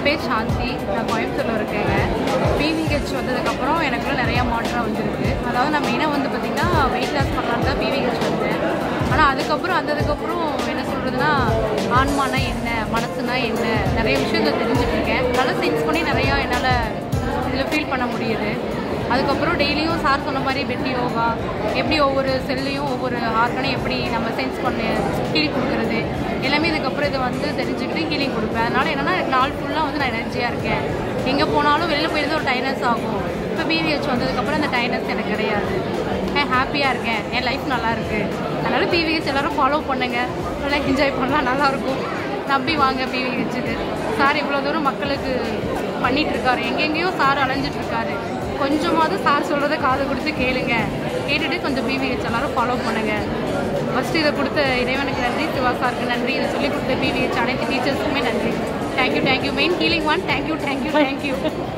பேர் சாந்தி நான் கோயம்புத்தூரில் இருக்கேங்க பிவிஹெச் வந்ததுக்கப்புறம் எனக்குள்ள நிறையா மாற்றம் வந்திருக்கு அதாவது நான் மெயினாக வந்து பார்த்திங்கன்னா வெயிட் லாஸ் பண்ணலான்னு தான் பிவிஹெச் வந்தேன் ஆனால் அதுக்கப்புறம் வந்ததுக்கப்புறம் என்ன சொல்கிறதுனா ஆன்மானா என்ன மனசுனா என்ன நிறைய விஷயங்கள் தெரிஞ்சுட்டு இருக்கேன் நல்லா சென்ஸ் பண்ணி நிறையா என்னால் இதில் ஃபீல் பண்ண முடியுது அதுக்கப்புறம் டெய்லியும் சார் சொன்ன மாதிரி பெட் யோகா எப்படி ஒவ்வொரு செல்லையும் ஒவ்வொரு ஆர்கனையும் எப்படி நம்ம சென்ஸ் பண்ணி ஹீல் கொடுக்குறது எல்லாமே இதுக்கப்புறம் இதை வந்து தெரிஞ்சுக்கிட்டு ஹீலிங் கொடுப்பேன் அதனால் என்னென்னா எனக்கு நாள் ஃபுல்லாக வந்து நான் எனர்ஜியாக இருக்கேன் எங்கே போனாலும் வெளியில் போயிருந்தா ஒரு டைனஸ் ஆகும் இப்போ பிவிஹெச் வந்ததுக்கப்புறம் அந்த டைனஸ் எனக்கு கிடையாது நான் ஹாப்பியாக இருக்கேன் என் லைஃப் நல்லா இருக்கு அதனால் பிவிஹெச் எல்லாரும் ஃபாலோ பண்ணுங்க நல்லா என்ஜாய் பண்ணலாம் நல்லாயிருக்கும் நம்பி வாங்க பிவிஹெச்சுக்கு சார் இவ்வளோ தூரம் மக்களுக்கு பண்ணிட்டு இருக்காரு எங்கெங்கேயோ சார் அலைஞ்சிட்டு இருக்காரு கொஞ்சமாவது சார் சொல்கிறத காது கொடுத்து கேளுங்க கேட்டுட்டு கொஞ்சம் பிவிஹெச் எல்லாரும் ஃபாலோ பண்ணுங்க ஃபஸ்ட்டு இதை கொடுத்த இறைவனுக்கு நன்றி சிவா சாருக்கு நன்றி இதை சொல்லி கொடுத்த பிவிஹெச் அனைத்து டீச்சர்ஸுக்குமே நன்றி thank you thank you main healing one thank you thank you thank you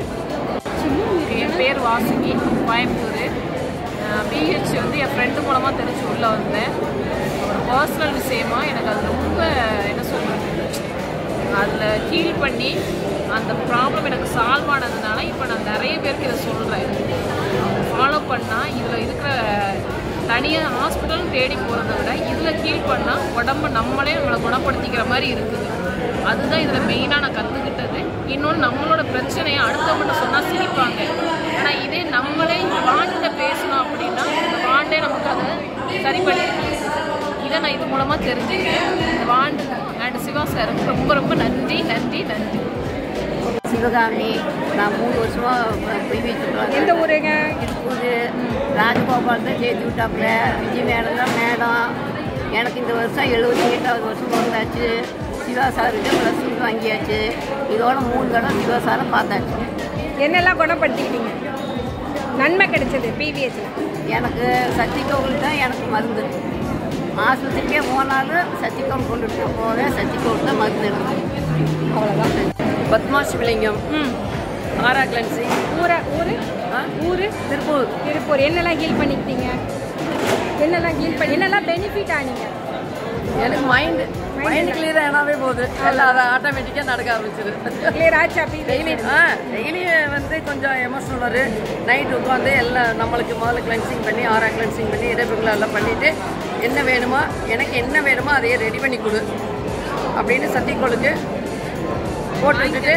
என் பேர் வாசுகி கோயம்புத்தூர் பிஹெச் வந்து என் ஃப்ரெண்டு மூலமாக தெரிஞ்சு உள்ளே வந்தேன் ஒரு பர்சனல் விஷயமா எனக்கு அது ரொம்ப என்ன சொல்கிறது அதில் ஹீல் பண்ணி அந்த ப்ராப்ளம் எனக்கு சால்வ் ஆனதுனால இப்போ நான் நிறைய பேருக்கு இதை சொல்கிறேன் ஃபாலோ பண்ணால் இதில் இருக்கிற தனியாக ஹாஸ்பிட்டல் தேடி போகிறத விட இதில் ஹீல் பண்ணால் உடம்ப நம்மளே நம்மளை குணப்படுத்திக்கிற மாதிரி இருக்குது அதுதான் இதில் மெயினாக நான் கற்றுக்கிட்டது இன்னொன்று நம்மளோட பிரச்சனையை அடுத்தவங்கள்ட்ட சொன்னால் சிரிப்பாங்க ஆனால் இதே நம்மளே இந்த பாண்டில் பேசணும் அப்படின்னா இந்த பாண்டே நமக்கு அதை சரி பண்ணி இதை நான் இது மூலமாக தெரிஞ்சுக்கிறேன் இந்த பாண்டு அண்ட் சிவா சாருக்கு ரொம்ப ரொம்ப நன்றி நன்றி நன்றி சிவகாமி நான் மூணு வருஷமா போய் எந்த ஊருங்க திருப்பூர் ராஜகோபால் தான் சேர்த்து விட்டாப்புல விஜய் மேடம் தான் மேடம் எனக்கு இந்த வருஷம் எழுபத்தி எட்டாவது வருஷம் பிறந்தாச்சு சிவா சாருக்கு ப்ளஸ் டூ வாங்கியாச்சு இதோட மூணு தடவை சிவா சாரை பார்த்தாச்சு என்னெல்லாம் குணப்படுத்திக்கிட்டீங்க நன்மை கிடைச்சது பிவிஹெச்ல எனக்கு சத்திகோவில் தான் எனக்கு மருந்து ஆஸ்பத்திரிக்கே போனாலும் சத்திகோவில் கொண்டுட்டு போவேன் சத்திகோவில் தான் மருந்து எடுக்கணும் அவ்வளோதான் பத்மா சிவலிங்கம் ஆரா கிளன்சிங் ஊரா ஊரு ஊரு திருப்பூர் திருப்பூர் என்னெல்லாம் ஹீல் பண்ணிக்கிட்டீங்க என்னெல்லாம் ஹீல் பண்ணி என்னெல்லாம் பெனிஃபிட் ஆனீங்க எனக்கு மைண்டு மைண்டு கிளியர் ஆனாவே போகுது எல்லாம் அதை ஆட்டோமேட்டிக்காக நடக்க ஆரம்பிச்சிது கிளியர் ஆச்சா டெய்லி பிவிஹெச் ஆ டெய்லி வந்து கொஞ்சம் எமோஷனல் வரும் நைட் உட்காந்து எல்லாம் நம்மளுக்கு முதல்ல கிளென்சிங் பண்ணி ஆரா கிளென்சிங் பண்ணி இடைப்புகளை எல்லாம் பண்ணிவிட்டு என்ன வேணுமோ எனக்கு என்ன வேணுமோ அதையே ரெடி பண்ணி கொடு அப்படின்னு சத்தியக்கோளுக்கு போட்டு விட்டுட்டு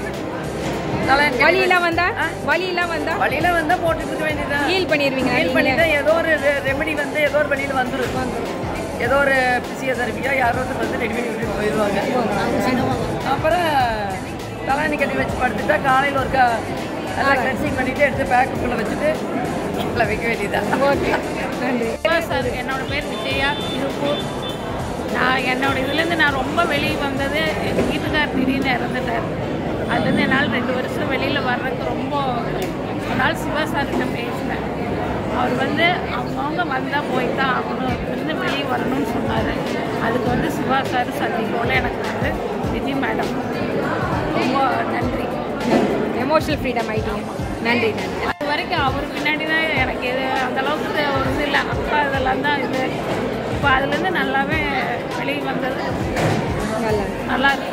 தலையன் வலியெல்லாம் வந்தா வலியெல்லாம் வந்தா வழியில வந்தா போட்டுட்டு இருக்க வேண்டியதான் ஹீல் பண்ணிடுவீங்க ஹீல் பண்ணிட்டு ஏதோ ஒரு ரெமெடி வந்து ஏதோ ஒரு வழியில் வந்துடும் ஏதோ ஒரு பிசியோதெரபியோ யாரோ ஒருத்தர் வந்து ரெடி பண்ணி விட்டுட்டு போயிடுவாங்க அப்புறம் தலானி கட்டி வச்சு படுத்துட்டா காலையில் ஒருக்கா எல்லாம் கிளென்சிங் பண்ணிட்டு எடுத்து பேக்குக்குள்ளே வச்சுட்டு உள்ள வைக்க வேண்டியதான் ஓகே நன்றி சார் என்னோட பேர் விஜயா திருப்பூர் நான் என்னோட இதுலேருந்து நான் ரொம்ப வெளியே வந்தது எங்கள் வீட்டுக்கார் திடீர்னு இறந்துட்டார் அதுலேருந்து என்னால் ரெண்டு வருஷம் வெளியில் வர்றதுக்கு ரொம்ப ஒரு நாள் சிவா சார்கிட்ட பேசினேன் அவர் வந்து அவங்கவுங்க வந்தால் போய் தான் ஆகணும் இருந்து வெளியே வரணும்னு சொன்னார் அதுக்கு வந்து சிவா சார் சந்திக்கோல எனக்கு வந்து விஜய் மேடம் ரொம்ப நன்றி எமோஷனல் ஃப்ரீடம் ஆயிட்டீங்க நன்றி நன்றி அது வரைக்கும் அவர் பின்னாடி தான் எனக்கு இது அந்த அளவுக்கு ஒரு இது இல்லை அப்பா இதெல்லாம் தான் இது இப்போ அதுலேருந்து நல்லாவே வெளியே வந்தது நல்லா நல்லா இருக்கு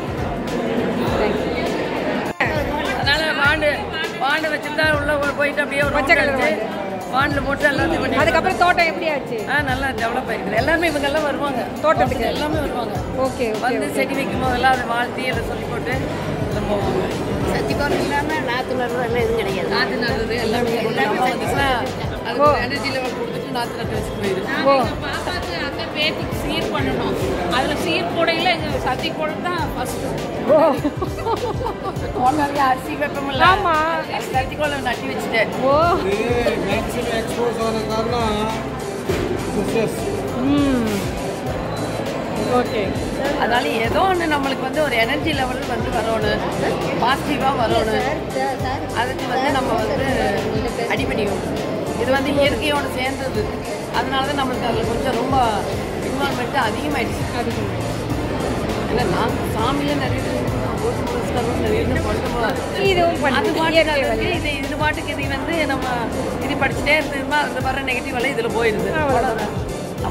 அதனால வாண்டு வாண்டு வச்சுருந்தா உள்ள போயிட்டு அப்படியே ஒரு பச்சை round கலர் அடிச்சு, வாண்டில் போட்டு எல்லாத்தையும் பண்ணி அதுக்கப்புறம் தோட்டம் எப்படி ஆச்சு ஆ நல்லா டெவலப் ஆயிருக்குது எல்லாருமே இவங்க எல்லாம் வருவாங்க தோட்டத்துக்கு? எல்லாமே வருவாங்க ஓகே ஓகே வந்து செடி வைக்கும் போதெல்லாம் அதை வாழ்த்தி அதை சொல்லி போட்டு எல்லாம் போவாங்க சத்திகோவில் இல்லாமல் நாற்று நடுறதெல்லாம் எதுவும் கிடையாது நாற்று நடுறது எல்லாமே எல்லாமே வந்துச்சுன்னா அதுக்கு எனர்ஜி லெவல் கொடுத்துட்டு நாற்று நட்டு வச்சுட்டு போயிடும் ஓ பாப்பாவுக்கு அங்கே பேத்திக்கு சீர் பண்ணணும் அதில் சீர் கூடையில் எங்கள் சத்தி கூட தான் ஃபஸ்ட்டு ஓ போனாலே அரிசி வெப்பமில்ல ஆமா. கத்திக்கோளம் நட்டி வச்சுட்டேன் ஓ ಮ್ಯಾಕ್ಸಿಮಮ್ ಎಕ್ಸ್ಪೋಸ್ ಆದ ಕಾರಣ ಸಕ್ಸಸ್ ம் ஓகே அதனால ஏதோ ஒன்று நம்மளுக்கு வந்து ஒரு எனர்ஜி லெவல் வந்து வரணும் பாசிட்டிவாக வரணும் அதுக்கு வந்து நம்ம வந்து அடிபணியும் இது வந்து இயற்கையோட சேர்ந்தது அதனால தான் நம்மளுக்கு அதில் கொஞ்சம் ரொம்ப இன்வால்மெண்ட்டு அதிகமாயிடுச்சு ஏன்னா நாங்கள் சாமியில நிறைய இது பூஜை புரஸ்காரம் நிறைய இது பண்ணுவோம் இதுவும் அது பண்ணி இயற்கை பாட்டுக்கு வழி இது இது பாட்டுக்கு இது வந்து நம்ம இது படிச்சுட்டே இருந்தோம்னா அது வர நெகட்டிவ் எல்லாம் இதில் போயிடுது அவ்வளவுதான். நம்ம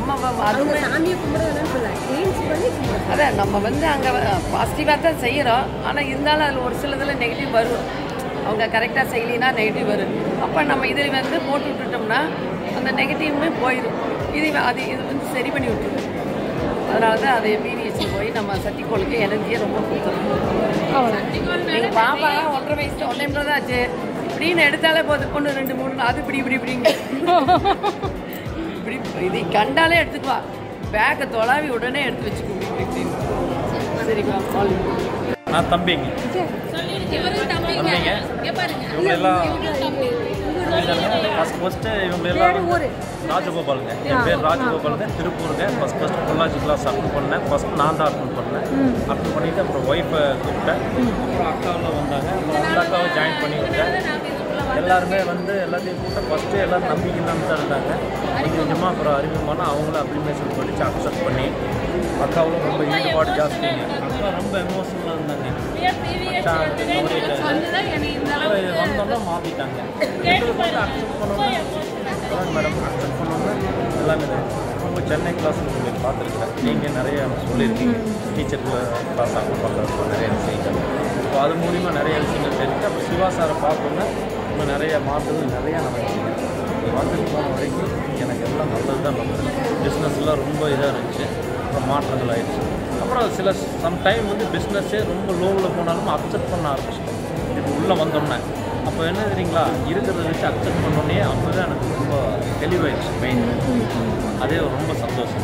நம்ம வ- அதுவுமே சாமியை கும்பிடுறதுன்னு சொல்ல கிளீன்ஸ் பண்ணி கும்பிடுறது. அதான் நம்ம வந்து அங்கே பாசிட்டிவாக தான் செய்கிறோம் ஆனால் இருந்தாலும் அதில் ஒரு சிலதில் நெகட்டிவ் வரும் அவங்க கரெக்டாக செய்யலினா நெகட்டிவ் வரும் அப்போ நம்ம இதில் வந்து போட்டு விட்டுட்டோம்னா அந்த நெகட்டிவ்மே போயிடும் இது அது இது வந்து சரி பண்ணி விட்டுரும் அதனால தான் அதை பிவிஎஸ்சி போய் நம்ம சட்டிக்கோளுக்கு எனர்ஜியை ரொம்ப கொடுத்துரும் எங்கள் பாப்பா ஒன்றரை வயசு ஒன்றே தான் ஆச்சு இப்படின்னு எடுத்தாலே போதும் பொண்ணு ரெண்டு மூணு அது இப்படி இப்படி இப்படிங்க இப்படி இது கண்டாலே எடுத்துக்குவா பேக்கை தொலாவி உடனே எடுத்து வச்சுக்குவோம் இப்படி இப்படின்னு சரிப்பா சால்வ் நான் தம்பிங்க தம்பிங்க இவங்க எல்லாம் ஃபஸ்ட் ஃபஸ்ட்டு இவங்க எல்லாம் ராஜகோபாலுங்க என் பேர் ராஜகோபாலுங்க திருப்பூருங்க first first Pollachi class attend பண்ணேன் ஃபஸ்ட் நான் தான் அட்டன் பண்ணேன் அட்டன் பண்ணிவிட்டு அப்புறம் ஒய்ஃபை கூப்பிட்டேன் அப்புறம் அக்காவில் வந்தாங்க அப்புறம் அந்த அக்காவை ஜாயின் பண்ணி விட்டேன் எல்லாருமே வந்து எல்லாத்தையும் கூப்பிட்டு ஃபஸ்ட்டு எல்லோரும் நம்பிக்கை தான் தான் இருந்தாங்க கொஞ்சம் கொஞ்சமாக அப்புறம் அறிமுகமான அவங்களும் அப்ளிகேஷன் படித்து அக்செப்ட் பண்ணி அக்காவும் ரொம்ப ஈடுபாடு ஜாஸ்திங்க அக்கா ரொம்ப எமோஷனலாக இருந்தாங்க மச்சான், அவர்கிட்ட அப்புறம் வந்தோன்னே மாற்றிட்டாங்க அக்செப்ட் பண்ணோன்னே அதான் மேடம் அக்செப்ட் பண்ணோன்னே எல்லாமே தான். உங்கள் சென்னை கிளாஸ் உங்களுக்கு பார்த்துருக்கேன் நீங்கள் நிறைய சொல்லியிருக்கீங்க டீச்சர் கிளாஸ் அட்டன் பண்ணுறப்போ நிறைய விஷயங்கள் இப்போ அது மூலிமா நிறைய விஷயங்கள் தெரிஞ்சு அப்போ சிவா சாரை பார்த்தோன்னே இன்னும் நிறைய மாற்றங்கள் நிறைய நடந்துச்சுங்க இது வந்துட்டு போன வரைக்கும் எனக்கு எல்லாம் நல்லது தான் நடந்தது பிஸ்னஸ்லாம் ரொம்ப இதாக இருந்துச்சு அப்புறம் மாற்றங்கள் ஆயிடுச்சு அப்புறம் சில சம் டைம் வந்து பிஸ்னஸ்ஸே ரொம்ப லோவில் போனாலும் அக்செப்ட் பண்ண ஆரம்பிச்சிட்டோம் இப்போ உள்ளே வந்தோன்னே அப்போ என்ன தெரியுங்களா இருக்கிறத வச்சு அக்செப்ட் பண்ணோன்னே அப்போ தான் எனக்கு ரொம்ப தெளிவாயிடுச்சு மெயின் அதே ரொம்ப சந்தோஷம்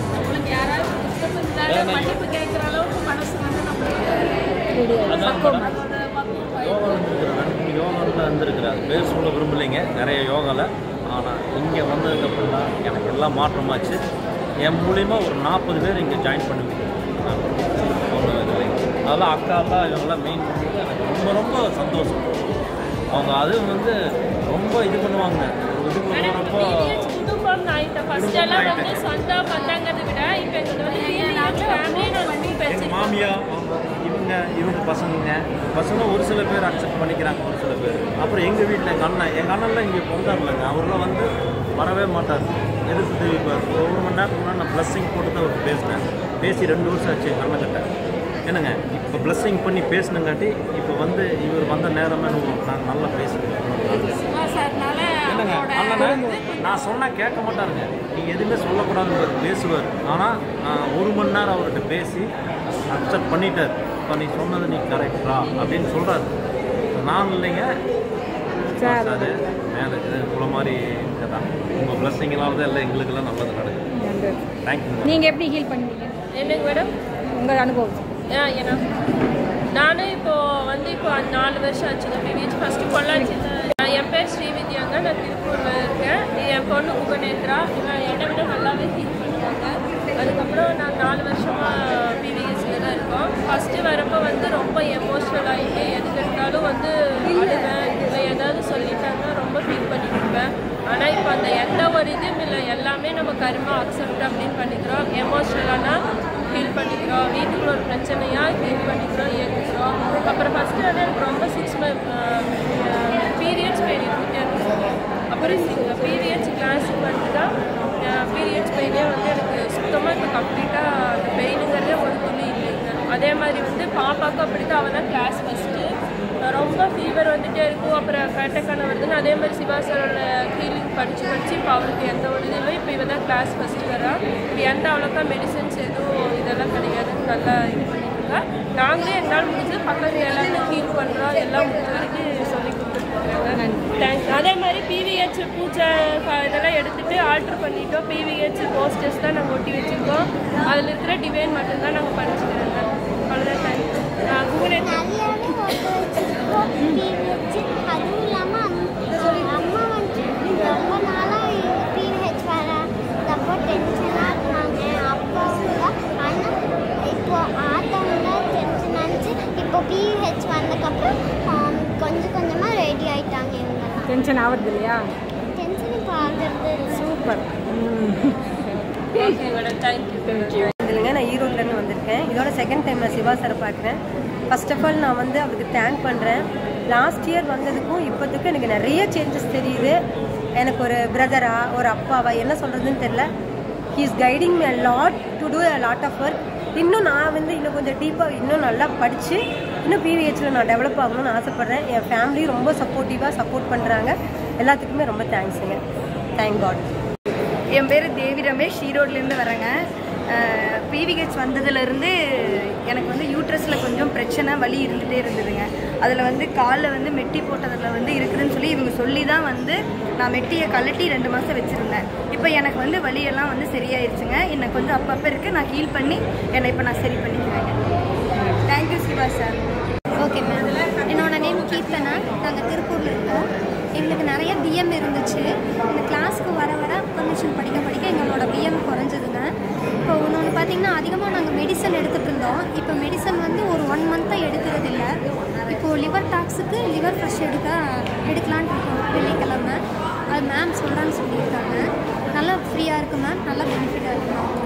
அதான் மேடம் யோகா வந்துருக்கிற ரெண்டு மூணு யோகாவில் வந்திருக்கிறார் பேர் சொல்ல விரும்பலைங்க நிறைய யோகாவில் ஆனால் இங்கே வந்ததுக்கப்புறம் தான் எனக்கு எல்லாம் மாற்றமாச்சு என் மூலிமா ஒரு நாற்பது பேர் இங்கே ஜாயின் பண்ணுவீங்க ஒன்றும் இல்லைங்க அதெல்லாம் அக்காலாம் இவங்கெல்லாம் மெயின் பண்ணி எனக்கு ரொம்ப ரொம்ப சந்தோஷம் அவங்க அது வந்து ரொம்ப இது பண்ணுவாங்க ஒரு இது பண்ணுறப்போ குடும்பம் ஆயிட்ட ஃபர்ஸ்ட் எல்லாம் வந்து சொந்த பந்தாங்கிறத விட இப்போ எங்களுக்கு வந்து ஃபேமிலி நான் வந்து எங்கள் பேசி மாமியா அவங்க இவங்க இவங்க பசங்க பசங்க ஒரு சில பேர் அக்செப்ட் பண்ணிக்கிறாங்க ஒரு சில பேர் அப்புறம் எங்கள் வீட்டில் எங்கள் அண்ணன் எங்கள் அண்ணன்லாம் இங்கே பொந்தார்லங்க அவரெல்லாம் வந்து வரவே மாட்டார் எதிர்த்து தெரிவிப்பார் ஒரு மணி நேரத்துக்கு முன்னாடி நான் ப்ளஸ்ஸிங் போட்டு தான் அவர் பேசினேன் பேசி ரெண்டு வருஷம் ஆச்சு எங்கள் அண்ணன்கிட்ட என்னங்க இப்போ ப்ளஸ்ஸிங் பண்ணி பேசினங்காட்டி இப்போ வந்து இவர் வந்த நேரமே நான் நல்லா பேசுகிறேன் சார்னால இல்லைங்க அண்ணன் நான் சொன்னால் கேட்க மாட்டாருங்க நீங்கள் எதுவுமே சொல்லக்கூடாதுன்னு பேசுவார் ஆனால் நான் ஒரு மணி நேரம் அவர்கிட்ட பேசி அக்செப்ட் பண்ணிட்டார் இப்போ நீ சொன்னது நீ கரெக்டா அப்படின்னு சொல்கிறாரு நான் இல்லைங்க அது மேலே இது இவ்வளோ மாதிரி தான் உங்கள் பிளஸ்ஸிங்களால தான் எல்லாம் எங்களுக்கெல்லாம் நல்லது நடக்குது தேங்க்யூ நீங்க எப்படி ஹீல் பண்ணீங்க என்னங்க மேடம் உங்க அனுபவம் ஆ, ஏன்னா நானும் இப்போ வந்து இப்போ நாலு வருஷம் ஆச்சுங்க பிவிஹெச் ஃபஸ்ட்டு பொள்ளாச்சியில் என் பேர் ஸ்ரீவித்யாங்க நான் திருப்பூரில் இருக்கேன் என் பொண்ணு குகநேத்ரா இவன் என்னை விட நல்லாவே ஹீல் பண்ணுவாங்க அதுக்கப்புறம் நான் நாலு வருஷமாக பிவிஹெச்சில் தான் இருக்கோம் ஃபஸ்ட்டு வரப்போ வந்து ரொம்ப எமோஷ்னல் ஆகிட்டு எதுக்கு எடுத்தாலும் வந்து அழுவேன் இல்லை ஏதாவது சொல்லிட்டாங்கன்னா ரொம்ப ஃபீல் பண்ணிட்டு இருப்பேன் ஆனால் இப்போ அந்த எந்த ஒரு இதுவும் இல்லை எல்லாமே நம்ம கருமா அக்செப்ட் அப்படின்னு பண்ணிக்கிறோம் எமோஷ்னலானா ஃபீல் பண்ணிக்கிறோம் வீட்டுக்குள்ள ஒரு பிரச்சனையாக ஃபீல் பண்ணிக்கிறோம் ஏற்றுக்கிறோம் அப்புறம் ஃபஸ்ட்டு வந்து எனக்கு ரொம்ப சிக்ஸ் மந்த் பீரியட்ஸ் பெயின் இருந்துகிட்டே இருந்துச்சு அப்புறம் பீரியட்ஸ் கிளாஸுக்கு வந்து தான் பீரியட்ஸ் பெயினே வந்து எனக்கு சுத்தமாக இப்போ கம்ப்ளீட்டாக அந்த பெயினுங்கிறதே ஒரு துளி இல்லைங்க அதே மாதிரி வந்து பாப்பாவுக்கும் அப்படி தான் அவள் தான் கிளாஸ் ஃபஸ்ட்டு ரொம்ப ஃபீவர் வந்துட்டே இருக்கும் அப்புறம் பேட்டக்கான வருதுன்னு அதே மாதிரி சிவா சாரோட ஹீலிங் படித்து படித்து இப்போ அவளுக்கு எந்த ஒரு இதுவும் இல்லை இப்போ இவ தான் கிளாஸ் ஃபஸ்ட்டு வரா இப்போ எந்த அவ்வளோக்கா மெடிசன்ஸ் எதுவும் இதெல்லாம் கிடையாதுன்னு நல்லா இது பண்ணிட்டு இருக்கா நாங்களே எங்களால் முடிஞ்சு பக்கத்தில் எல்லாமே ஹீல் பண்ணுறோம் எல்லாம் முடிஞ்ச வரைக்கும் சொல்லி கொடுத்துருக்குறாங்க தேங்க்ஸ் அதே மாதிரி பிவிஹெச் பூஜை ப- இதெல்லாம் எடுத்துகிட்டு ஆல்ட்ரு பண்ணிட்டோம் பிவிஹெச் போஸ்டர்ஸ் தான் நாங்கள் ஒட்டி வச்சுருக்கோம் அதில் இருக்கிற டிவைன் மட்டும்தான் நாங்கள் படிச்சுக்கிறோங்க அவ்வளோதான் தேங்க்ஸ் குமரேஜ் அதுவும் இல்லாமல் அம்மா வந்து ரொம்ப நாளாக பிஹெச் வரப்போ டென்ஷனாக இருந்தாங்க அப்பாவும் தான் ஆனால் இப்போ ஆத்தவங்க டென்ஷன் ஆனிச்சு இப்போ பிஹெச் வந்ததுக்கப்புறம் ஆம், கொஞ்சம் கொஞ்சமாக ரெடி ஆயிட்டாங்க இவங்கெல்லாம் டென்ஷன் ஆகுறது இல்லையா டென்ஷன் இப்போ ஆகிறது இல்லை சூப்பர் ஓகே மேடம் தேங்க்யூ இல்லைங்க நான் ஈரோட்லேருந்து வந்திருக்கேன் இதோட செகண்ட் டைம் நான் சிவா சாரை பார்க்குறேன் ஃபர்ஸ்ட் ஆஃப் ஆல் நான் வந்து அவருக்கு தேங்க் பண்ணுறேன் லாஸ்ட் இயர் வந்ததுக்கும் இப்போதுக்கும் எனக்கு நிறைய சேஞ்சஸ் தெரியுது எனக்கு ஒரு பிரதரா ஒரு அப்பாவா என்ன சொல்கிறதுன்னு தெரில he is guiding me a lot to do a lot of work இன்னும் நான் வந்து இன்னும் கொஞ்சம் டீப்பாக இன்னும் நல்லா படித்து இன்னும் பிவிஹெச்சில் நான் டெவலப் ஆகணும்னு ஆசைப்பட்றேன் என் ஃபேமிலி ரொம்ப சப்போர்ட்டிவாக சப்போர்ட் பண்ணுறாங்க எல்லாத்துக்குமே ரொம்ப தேங்க்ஸுங்க தேங்க் காட் என் பேர் தேவி ரமேஷ் ஈரோட்லேருந்து வரேங்க பிவிஹெச் வந்ததுலேருந்து எனக்கு வந்து யூட்ரஸில் கொஞ்சம் பிரச்சனை வலி இருந்துகிட்டே இருந்ததுங்க அதில் வந்து காலில் வந்து மெட்டி போட்டதில் வந்து இருக்குதுன்னு சொல்லி இவங்க சொல்லி தான் வந்து நான் மெட்டியை கழட்டி ரெண்டு மாதம் வச்சுருந்தேன் இப்போ எனக்கு வந்து வலியெல்லாம் வந்து சரியாயிருச்சுங்க என்னை கொஞ்சம் அப்பப்போ இருக்குது நான் ஹீல் பண்ணி என்னை இப்போ நான் சரி பண்ணிக்கிறேங்க thank you Siva sir okay ma'am என்னோட நேம் கீர்த்தனா நாங்கள் திருப்பூரில் இருக்கோம் எங்களுக்கு நிறைய பிஎம் இருந்துச்சு இந்த கிளாஸ்க்கு வர வர அஃபர்மேஷன் படிக்க படிக்க எங்களோட பிஎம் குறைஞ்சதுங்க இப்போ இன்னொன்று பார்த்தீங்கன்னா அதிகமாக நாங்கள் மெடிசன் எடுத்துகிட்டு இருந்தோம் இப்போ மெடிசன் வந்து ஒரு ஒன் மந்த்தாக எடுக்கிறது இல்லை இப்போது லிவர் டாக்ஸுக்கு லிவர் ஃப்ரெஷ் எடுக்க எடுக்கலான்ட்டு இருக்கோம் வெள்ளிக்கிழமை அது மேம் சொல்கிறான்னு சொல்லியிருக்காங்க நல்லா ஃப்ரீயாக இருக்குது மேம் நல்லா பெனிஃபிட்டாக இருக்குது மேம்